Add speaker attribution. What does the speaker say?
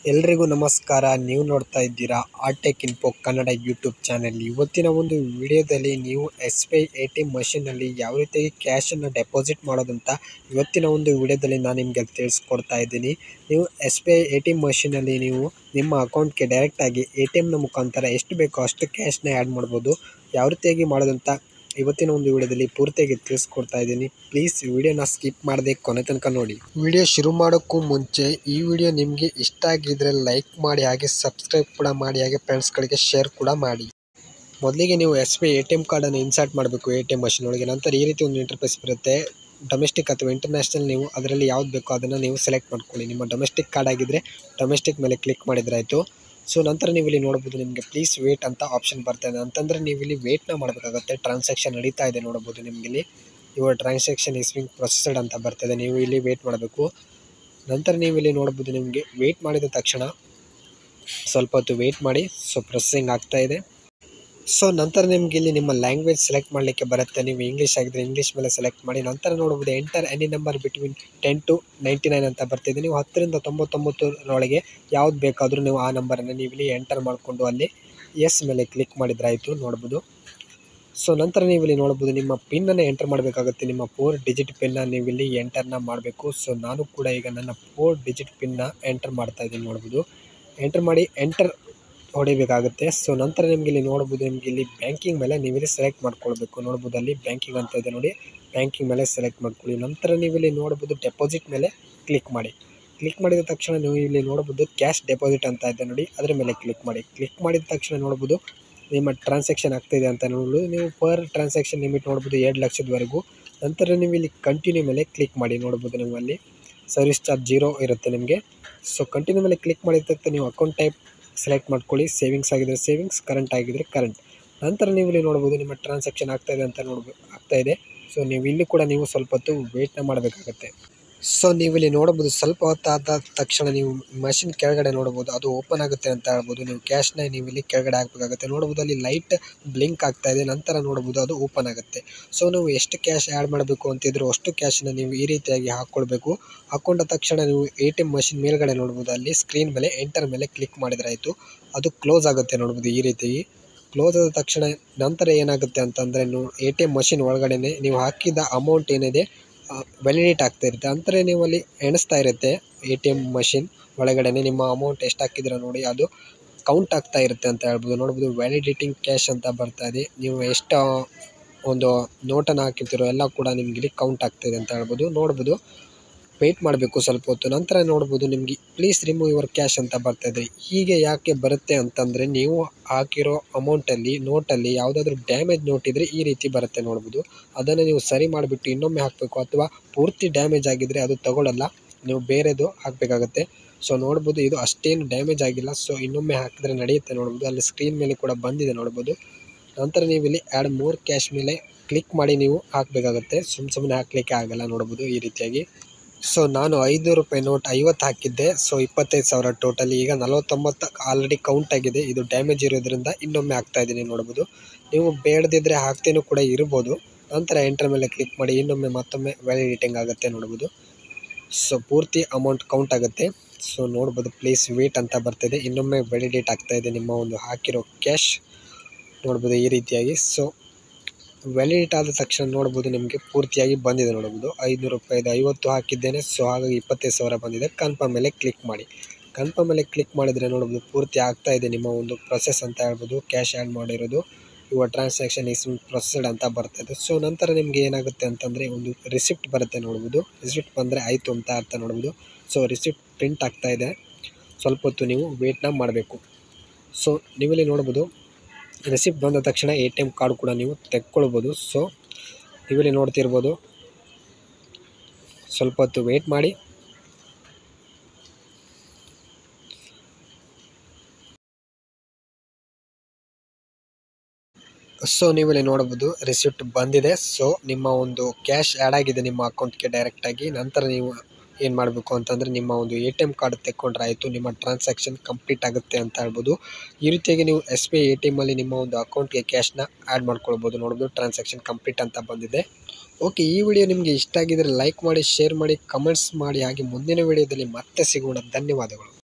Speaker 1: ಎಲ್ರಿಗೂ ನಮಸ್ಕಾರ ನೀವು ನೋಡ್ತಾ ಇದ್ದೀರಾ Artech info Kannada YouTube channel ಇವತ್ತಿನ ಒಂದು ವಿಡಿಯೋದಲ್ಲಿ ನೀವು S B I A T M ಮಷೀನಲ್ಲಿ ಯಾವ ರೀತಿಯಾಗಿ ಕ್ಯಾಶನ್ನು ಡೆಪಾಸಿಟ್ ಮಾಡೋದಂತ ಇವತ್ತಿನ ಒಂದು ವಿಡಿಯೋದಲ್ಲಿ ನಾನು ನಿಮಗೆ ತಿಳಿಸ್ಕೊಡ್ತಾ ಇದ್ದೀನಿ ನೀವು S B I A T M ಮಷೀನಲ್ಲಿ ನೀವು ನಿಮ್ಮ ಅಕೌಂಟ್ಗೆ ಡೈರೆಕ್ಟಾಗಿ ಎ ಟಿ ಎಮ್ನ ಮುಖಾಂತರ ಎಷ್ಟು ಬೇಕೋ ಅಷ್ಟು ಕ್ಯಾಶ್ನ ಆ್ಯಡ್ ಮಾಡ್ಬೋದು ಯಾವ ರೀತಿಯಾಗಿ ಮಾಡೋದಂತ ಇವತ್ತಿನ ಒಂದು ವಿಡಿಯೋದಲ್ಲಿ ಪೂರ್ತಿಯಾಗಿ ತಿಳಿಸ್ಕೊಡ್ತಾ ಇದ್ದೀನಿ ಪ್ಲೀಸ್ ವಿಡಿಯೋನ ಸ್ಕಿಪ್ ಮಾಡದೆ ಕೊನೆ ತನಕ ನೋಡಿ ವಿಡಿಯೋ ಶುರು ಮಾಡೋಕ್ಕೂ ಮುಂಚೆ ಈ ವಿಡಿಯೋ ನಿಮಗೆ ಇಷ್ಟ ಆಗಿದ್ರೆ ಲೈಕ್ ಮಾಡಿ ಹಾಗೆ ಸಬ್ಸ್ಕ್ರೈಬ್ ಕೂಡ ಮಾಡಿ ಹಾಗೆ ಫ್ರೆಂಡ್ಸ್ಗಳಿಗೆ ಶೇರ್ ಕೂಡ ಮಾಡಿ ಮೊದಲಿಗೆ ನೀವು S B A T M ಕಾರ್ಡನ್ನು ಇನ್ಸರ್ಟ್ ಮಾಡಬೇಕು ಎ ಟಿ ಎಮ್ ಮಷಿನ್ ಒಳಗೆ ನಂತರ ಈ ರೀತಿ ಒಂದು ಇಂಟರ್ಫೇಸ್ ಬರುತ್ತೆ ಡೊಮೆಸ್ಟಿಕ್ ಅಥವಾ ಇಂಟರ್ನ್ಯಾಷನಲ್ ನೀವು ಅದರಲ್ಲಿ ಯಾವ್ದು ಬೇಕೋ ಅದನ್ನು ನೀವು ಸೆಲೆಕ್ಟ್ ಮಾಡ್ಕೊಳ್ಳಿ ನಿಮ್ಮ ಡೊಮೆಸ್ಟಿಕ್ ಕಾರ್ಡ್ ಆಗಿದ್ದರೆ ಡೊಮೆಸ್ಟಿಕ್ ಮೇಲೆ ಕ್ಲಿಕ್ ಮಾಡಿದ್ರೆ ಆಯಿತು ಸೊ ನಂತರ ನೀವು ಇಲ್ಲಿ ನೋಡ್ಬೋದು ನಿಮಗೆ ಪ್ಲೀಸ್ ವೇಟ್ ಅಂತ ಆಪ್ಷನ್ ಬರ್ತದೆ ಅಂತಂದರೆ ನೀವು ಇಲ್ಲಿ ವೇಟ್ನ ಮಾಡಬೇಕಾಗುತ್ತೆ ಟ್ರಾನ್ಸಾಕ್ಷನ್ ನಡೀತಾ ಇದೆ ನೋಡ್ಬೋದು ನಿಮಗೆ ಇಲ್ಲಿ ಇವಾಗ ಟ್ರಾನ್ಸಾಕ್ಷನ್ ಇಸ್ ಬಿಂಗ್ ಪ್ರೊಸೆಸ್ಡ್ ಅಂತ ಬರ್ತದೆ ನೀವು ಇಲ್ಲಿ ವೇಟ್ ಮಾಡಬೇಕು ನಂತರ ನೀವು ಇಲ್ಲಿ ನೋಡ್ಬೋದು ನಿಮಗೆ ವೇಟ್ ಮಾಡಿದ ತಕ್ಷಣ ಸ್ವಲ್ಪ ಹೊತ್ತು ವೇಟ್ ಮಾಡಿ ಸೊ ಪ್ರೊಸೆಸಿಂಗ್ ಆಗ್ತಾ ಇದೆ ಸೊ ನಂತರ ನಿಮಗೆ ಇಲ್ಲಿ ನಿಮ್ಮ ಲ್ಯಾಂಗ್ವೇಜ್ ಸೆಲೆಕ್ಟ್ ಮಾಡಲಿಕ್ಕೆ ಬರುತ್ತೆ ನೀವು ಇಂಗ್ಲೀಷ್ ಆಗಿದ್ರೆ ಇಂಗ್ಲೀಷ್ ಮೇಲೆ ಸೆಲೆಕ್ಟ್ ಮಾಡಿ ನಂತರ ನೋಡ್ಬೋದು enter any number between ten to ninety nine ಅಂತ ಬರ್ತಿದೆ ನೀವು ಹತ್ತರಿಂದ ತೊಂಬತ್ತೊಂಬತ್ತರೊಳಗೆ ಯಾವ್ದು ಬೇಕಾದರೂ ನೀವು ಆ ನಂಬರನ್ನು ನೀವು ಇಲ್ಲಿ ಎಂಟರ್ ಮಾಡಿಕೊಂಡು ಅಲ್ಲಿ ಎಸ್ ಮೇಲೆ ಕ್ಲಿಕ್ ಮಾಡಿದ್ರೆ ಆಯಿತು ನೋಡ್ಬೋದು ಸೊ ನಂತರ ನೀವು ಇಲ್ಲಿ ನೋಡ್ಬೋದು ನಿಮ್ಮ ಪಿನ್ನನ್ನು ಎಂಟರ್ ಮಾಡಬೇಕಾಗುತ್ತೆ ನಿಮ್ಮ ಫೋರ್ ಡಿಜಿಟ್ ಪಿನ್ನ ನೀವು ಇಲ್ಲಿ ಎಂಟರ್ನ ಮಾಡಬೇಕು ಸೊ ನಾನು ಕೂಡ ಈಗ ನನ್ನ ಫೋರ್ ಡಿಜಿಟ್ ಪಿನ್ನ ಎಂಟರ್ ಮಾಡ್ತಾ ಇದ್ದೀನಿ ನೋಡ್ಬೋದು ಎಂಟರ್ ಮಾಡಿ ಎಂಟರ್ ಹೊಡಿಬೇಕಾಗುತ್ತೆ ಸೊ ನಂತರ ನಿಮಗೆ ಇಲ್ಲಿ ನೋಡ್ಬೋದು ನಿಮಗೆ ಇಲ್ಲಿ ಬ್ಯಾಂಕಿಂಗ್ ಮೇಲೆ ನೀವು ಇಲ್ಲಿ ಸೆಲೆಕ್ಟ್ ಮಾಡ್ಕೊಳ್ಬೇಕು ನೋಡ್ಬೋದು ಅಲ್ಲಿ ಬ್ಯಾಂಕಿಂಗ್ ಅಂತ ಇದೆ ನೋಡಿ ಬ್ಯಾಂಕಿಂಗ್ ಮೇಲೆ ಸೆಲೆಕ್ಟ್ ಮಾಡ್ಕೊಳ್ಳಿ ನಂತರ ನೀವು ಇಲ್ಲಿ ನೋಡ್ಬೋದು ಡೆಪಾಸಿಟ್ ಮೇಲೆ ಕ್ಲಿಕ್ ಮಾಡಿ ಕ್ಲಿಕ್ ಮಾಡಿದ ತಕ್ಷಣ ನೀವು ಇಲ್ಲಿ ನೋಡ್ಬೋದು ಕ್ಯಾಶ್ ಡೆಪಾಸಿಟ್ ಅಂತ ಇದೆ ನೋಡಿ ಅದರ ಮೇಲೆ ಕ್ಲಿಕ್ ಮಾಡಿ ಕ್ಲಿಕ್ ಮಾಡಿದ ತಕ್ಷಣ ನೋಡ್ಬೋದು ನಿಮ್ಮ ಟ್ರಾನ್ಸಾಕ್ಷನ್ ಆಗ್ತಾಯಿದೆ ಅಂತ ನೋಡಲು ನೀವು ಪರ್ ಟ್ರಾನ್ಸಾಕ್ಷನ್ ಲಿಮಿಟ್ ನೋಡ್ಬೋದು ಎರಡು ಲಕ್ಷದವರೆಗೂ ನಂತರ ನೀವು ಇಲ್ಲಿ ಕಂಟಿನ್ಯೂ ಮೇಲೆ ಕ್ಲಿಕ್ ಮಾಡಿ ನೋಡ್ಬೋದು ನೀವು ಅಲ್ಲಿ ಸರ್ವಿಸ್ ಚಾರ್ಜ್ ಜೀರೋ ಇರುತ್ತೆ ನಿಮಗೆ ಸೊ ಕಂಟಿನ್ಯೂ ಮೇಲೆ ಕ್ಲಿಕ್ ಮಾಡಿದ ತಕ್ಷಣ ನೀವು ಅಕೌಂಟ್ ಟೈಪ್ ಸೆಲೆಕ್ಟ್ ಮಾಡ್ಕೊಳ್ಳಿ ಸೇವಿಂಗ್ಸ್ ಆಗಿದ್ರೆ ಸೇವಿಂಗ್ಸ್ ಕರೆಂಟ್ ಆಗಿದ್ರೆ ಕರೆಂಟ್ ನಂತರ ನೀವು ಇಲ್ಲಿ ನೋಡ್ಬೋದು ನಿಮ್ಮ ಟ್ರಾನ್ಸಾಕ್ಷನ್ ಆಗ್ತಾಯಿದೆ ಅಂತ ನೋಡ್ಬೋದು ಆಗ್ತಾಯಿದೆ ಸೊ ನೀವು ಇಲ್ಲಿ ಕೂಡ ನೀವು ಸ್ವಲ್ಪ ಹೊತ್ತು ವೇಟ್ನ ಮಾಡಬೇಕಾಗತ್ತೆ ಸೊ ನೀವು ಇಲ್ಲಿ ನೋಡ್ಬೋದು ಸ್ವಲ್ಪ ಹೊತ್ತಾದ ತಕ್ಷಣ ನೀವು ಮಷಿನ್ ಕೆಳಗಡೆ ನೋಡ್ಬೋದು ಅದು ಓಪನ್ ಆಗುತ್ತೆ ಅಂತ ಹೇಳ್ಬೋದು ನೀವು ಕ್ಯಾಶ್ನ ನೀವು ಇಲ್ಲಿ ಕೆಳಗಡೆ ಹಾಕಬೇಕಾಗುತ್ತೆ ನೋಡ್ಬೋದು ಅಲ್ಲಿ ಲೈಟ್ ಬ್ಲಿಂಕ್ ಆಗ್ತಾ ಇದೆ ನಂತರ ನೋಡ್ಬೋದು ಅದು ಓಪನ್ ಆಗುತ್ತೆ ಸೊ ನೀವು ಎಷ್ಟು ಕ್ಯಾಶ್ ಆ್ಯಡ್ ಮಾಡಬೇಕು ಅಂತಿದ್ರು ಅಷ್ಟು ಕ್ಯಾಶನ್ನ ನೀವು ಈ ರೀತಿಯಾಗಿ ಹಾಕ್ಕೊಳ್ಬೇಕು ಹಾಕ್ಕೊಂಡ ತಕ್ಷಣ ನೀವು ಎ ಟಿ ಎಮ್ ಮಷಿನ್ ಮೇಲ್ಗಡೆ ನೋಡ್ಬೋದು ಅಲ್ಲಿ ಸ್ಕ್ರೀನ್ ಮೇಲೆ ಎಂಟರ್ ಮೇಲೆ ಕ್ಲಿಕ್ ಮಾಡಿದ್ರೆ ಆಯಿತು ಅದು ಕ್ಲೋಸ್ ಆಗುತ್ತೆ ನೋಡ್ಬೋದು ಈ ರೀತಿ ಕ್ಲೋಸ್ ಆದ ತಕ್ಷಣ ನಂತರ ಏನಾಗುತ್ತೆ ಅಂತಂದರೆ ನೀವು ಎ ಟಿ ಎಮ್ ಮಷಿನ್ ಒಳಗಡೆ ನೀವು ಹಾಕಿದ ಅಮೌಂಟ್ ಏನಿದೆ ವ್ಯಾಲಿಡೇಟ್ ಆಗ್ತಾ ಇರುತ್ತೆ ಅಂದರೆ ನೀವು ಅಲ್ಲಿ ಎಣಿಸ್ತಾ ಇರುತ್ತೆ ಎ ಟಿ ಎಮ್ ಮಷಿನ್ ಒಳಗಡೆ ನಿಮ್ಮ ಅಮೌಂಟ್ ಎಷ್ಟು ಹಾಕಿದ್ದೀರ ನೋಡಿ ಅದು ಕೌಂಟ್ ಆಗ್ತಾ ಇರುತ್ತೆ ಅಂತ ಹೇಳ್ಬೋದು ನೋಡ್ಬೋದು ವ್ಯಾಲಿಡೇಟಿಂಗ್ ಕ್ಯಾಶ್ ಅಂತ ಬರ್ತಾ ಇದೆ ನೀವು ಎಷ್ಟು ಒಂದು ನೋಟನ್ನು ಹಾಕಿರ್ತೀರೋ ಎಲ್ಲ ಕೂಡ ನಿಮ್ಗೆ ಇಲ್ಲಿ ಕೌಂಟ್ ಆಗ್ತಾಯಿದೆ ಅಂತ ಹೇಳ್ಬೋದು ನೋಡ್ಬೋದು ವೆಯ್ಟ್ ಮಾಡಬೇಕು ಸ್ವಲ್ಪ ಹೊತ್ತು ನಂತರ ನೋಡ್ಬೋದು ನಿಮಗೆ ಪ್ಲೀಸ್ ರಿಮೂವ್ ಯುವರ್ ಕ್ಯಾಶ್ ಅಂತ ಬರ್ತಾಯಿದೆ ಹೀಗೆ ಯಾಕೆ ಬರುತ್ತೆ ಅಂತಂದರೆ ನೀವು ಹಾಕಿರೋ ಅಮೌಂಟಲ್ಲಿ ನೋಟಲ್ಲಿ ಯಾವುದಾದ್ರೂ ಡ್ಯಾಮೇಜ್ ನೋಟ್ ಇದ್ದರೆ ಈ ರೀತಿ ಬರುತ್ತೆ ನೋಡ್ಬೋದು ಅದನ್ನು ನೀವು ಸರಿ ಮಾಡಿಬಿಟ್ಟು ಇನ್ನೊಮ್ಮೆ ಹಾಕಬೇಕು ಅಥವಾ ಪೂರ್ತಿ ಡ್ಯಾಮೇಜ್ ಆಗಿದ್ದರೆ ಅದು ತಗೊಳ್ಳಲ್ಲ ನೀವು ಬೇರೆದು ಹಾಕಬೇಕಾಗತ್ತೆ ಸೊ ನೋಡ್ಬೋದು ಇದು ಅಷ್ಟೇನು ಡ್ಯಾಮೇಜ್ ಆಗಿಲ್ಲ ಸೊ ಇನ್ನೊಮ್ಮೆ ಹಾಕಿದ್ರೆ ನಡೆಯುತ್ತೆ ನೋಡ್ಬೋದು ಅಲ್ಲಿ ಸ್ಕ್ರೀನ್ ಮೇಲೆ ಕೂಡ ಬಂದಿದೆ ನೋಡ್ಬೋದು ನಂತರ ನೀವು ಇಲ್ಲಿ ಆ್ಯಡ್ ಮೋರ್ ಕ್ಯಾಶ್ ಮೇಲೆ ಕ್ಲಿಕ್ ಮಾಡಿ ನೀವು ಹಾಕಬೇಕಾಗತ್ತೆ ಸುಮ್ಮ ಸುಮ್ಮನೆ ಹಾಕಲಿಕ್ಕೆ ಆಗಲ್ಲ ನೋಡ್ಬೋದು ಈ ರೀತಿಯಾಗಿ ಸೊ ನಾನು ಐನೂರು ರೂಪಾಯಿ ನೋಟ್ ಐವತ್ತು ಹಾಕಿದ್ದೆ ಸೊ ಇಪ್ಪತ್ತೈದು ಸಾವಿರ ಟೋಟಲಿ ಈಗ ನಲವತ್ತೊಂಬತ್ತು ಆಲ್ರೆಡಿ ಕೌಂಟ್ ಆಗಿದೆ ಇದು ಡ್ಯಾಮೇಜ್ ಇರೋದ್ರಿಂದ ಇನ್ನೊಮ್ಮೆ ಹಾಕ್ತಾ ಇದ್ದೀನಿ ನೋಡ್ಬೋದು ನೀವು ಬೇಡದಿದ್ದರೆ ಹಾಕ್ತೇನೂ ಕೂಡ ಇರ್ಬೋದು ನಂತರ ಎಂಟರ್ ಮೇಲೆ ಕ್ಲಿಕ್ ಮಾಡಿ ಇನ್ನೊಮ್ಮೆ ಮತ್ತೊಮ್ಮೆ ವ್ಯಾಲಿಡೇಟಿಂಗ್ ಆಗುತ್ತೆ ನೋಡ್ಬೋದು ಸೊ ಪೂರ್ತಿ ಅಮೌಂಟ್ ಕೌಂಟ್ ಆಗುತ್ತೆ ಸೊ ನೋಡ್ಬೋದು ಪ್ಲೀಸ್ ವೇಟ್ ಅಂತ ಬರ್ತಿದೆ ಇನ್ನೊಮ್ಮೆ ವ್ಯಾಲಿಡೇಟ್ ಆಗ್ತಾಯಿದೆ ನಿಮ್ಮ ಒಂದು ಹಾಕಿರೋ ಕ್ಯಾಶ್ ನೋಡ್ಬೋದು ಈ ರೀತಿಯಾಗಿ ಸೊ ವ್ಯಾಲಿಡೇಟ್ ಆದ ತಕ್ಷಣ ನೋಡ್ಬೋದು ನಿಮಗೆ ಪೂರ್ತಿಯಾಗಿ ಬಂದಿದೆ ನೋಡ್ಬೋದು ಐನೂರು ರೂಪಾಯಿದು ಐವತ್ತು ಹಾಕಿದ್ದೇನೆ ಸೊ ಹಾಗಾಗಿ ಇಪ್ಪತ್ತೈದು ಸಾವಿರ ಬಂದಿದೆ ಕನ್ಫರ್ಮ್ ಮೇಲೆ ಕ್ಲಿಕ್ ಮಾಡಿ ಕನ್ಫರ್ಮ್ ಮೇಲೆ ಕ್ಲಿಕ್ ಮಾಡಿದರೆ ನೋಡ್ಬೋದು ಪೂರ್ತಿ ಆಗ್ತಾ ಇದೆ ನಿಮ್ಮ ಒಂದು ಪ್ರೊಸೆಸ್ ಅಂತ ಹೇಳ್ಬೋದು ಕ್ಯಾಶ್ ಆ್ಯಡ್ ಮಾಡಿರೋದು ಇವಾಗ ಟ್ರಾನ್ಸಾಕ್ಷನ್ ಇಸ್ ಪ್ರೊಸೆಸ್ಡ್ ಅಂತ ಬರ್ತದೆ ಸೊ ನಂತರ ನಿಮಗೆ ಏನಾಗುತ್ತೆ ಅಂತಂದರೆ ಒಂದು ರಿಸಿಪ್ಟ್ ಬರುತ್ತೆ ನೋಡ್ಬೋದು ರಿಸಿಪ್ಟ್ ಬಂದರೆ ಆಯಿತು ಅಂತ ಅರ್ಥ ನೋಡ್ಬೋದು ಸೊ ರಿಸಿಪ್ಟ್ ಪ್ರಿಂಟ್ ಆಗ್ತಾ ಇದೆ ಸ್ವಲ್ಪ ಹೊತ್ತು ನೀವು ವೇಟ್ನ ಮಾಡಬೇಕು ಸೊ ನೀವಿಲ್ಲಿ ನೋಡ್ಬೋದು ರಿಸಿಪ್ಟ್ ಬಂದ ತಕ್ಷಣ ಎ ಟಿ ಎಮ್ ಕಾರ್ಡ್ ಕೂಡ ನೀವು ತೆಕ್ಕೊಳ್ಬೋದು ಸೊ ನೀವಿಲ್ಲಿ ನೋಡ್ತಿರ್ಬೋದು ಸ್ವಲ್ಪ ಹೊತ್ತು ವೇಟ್ ಮಾಡಿ ಸೊ ನೀವಿಲ್ಲಿ ನೋಡ್ಬೋದು ರಿಸಿಪ್ಟ್ ಬಂದಿದೆ ಸೊ ನಿಮ್ಮ ಒಂದು ಕ್ಯಾಶ್ ಆ್ಯಡ್ ಆಗಿದೆ ನಿಮ್ಮ ಅಕೌಂಟ್ಗೆ ಡೈರೆಕ್ಟಾಗಿ ನಂತರ ನೀವು ಏನು ಮಾಡಬೇಕು ಅಂತಂದರೆ ನಿಮ್ಮ ಒಂದು ಎ ಟಿ ಎಮ್ ಕಾರ್ಡ್ ತೆಕ್ಕೊಂಡ್ರೆ ಆಯಿತು ನಿಮ್ಮ ಟ್ರಾನ್ಸಾಕ್ಷನ್ ಕಂಪ್ಲೀಟ್ ಆಗುತ್ತೆ ಅಂತ ಹೇಳ್ಬೋದು ಈ ರೀತಿಯಾಗಿ ನೀವು S B I A T ಎಮ್ಮಲ್ಲಿ ನಿಮ್ಮ ಒಂದು ಅಕೌಂಟ್ಗೆ ಕ್ಯಾಶ್ನ ಆ್ಯಡ್ ಮಾಡ್ಕೊಳ್ಬೋದು ನೋಡ್ಬೋದು ಟ್ರಾನ್ಸಾಕ್ಷನ್ ಕಂಪ್ಲೀಟ್ ಅಂತ ಬಂದಿದೆ ಓಕೆ ಈ ವಿಡಿಯೋ ನಿಮಗೆ ಇಷ್ಟ ಆಗಿದರೆ ಲೈಕ್ ಮಾಡಿ ಶೇರ್ ಮಾಡಿ ಕಮೆಂಟ್ಸ್ ಮಾಡಿ ಹಾಗೆ ಮುಂದಿನ ವಿಡಿಯೋದಲ್ಲಿ ಮತ್ತೆ ಸಿಗೋಣ ಧನ್ಯವಾದಗಳು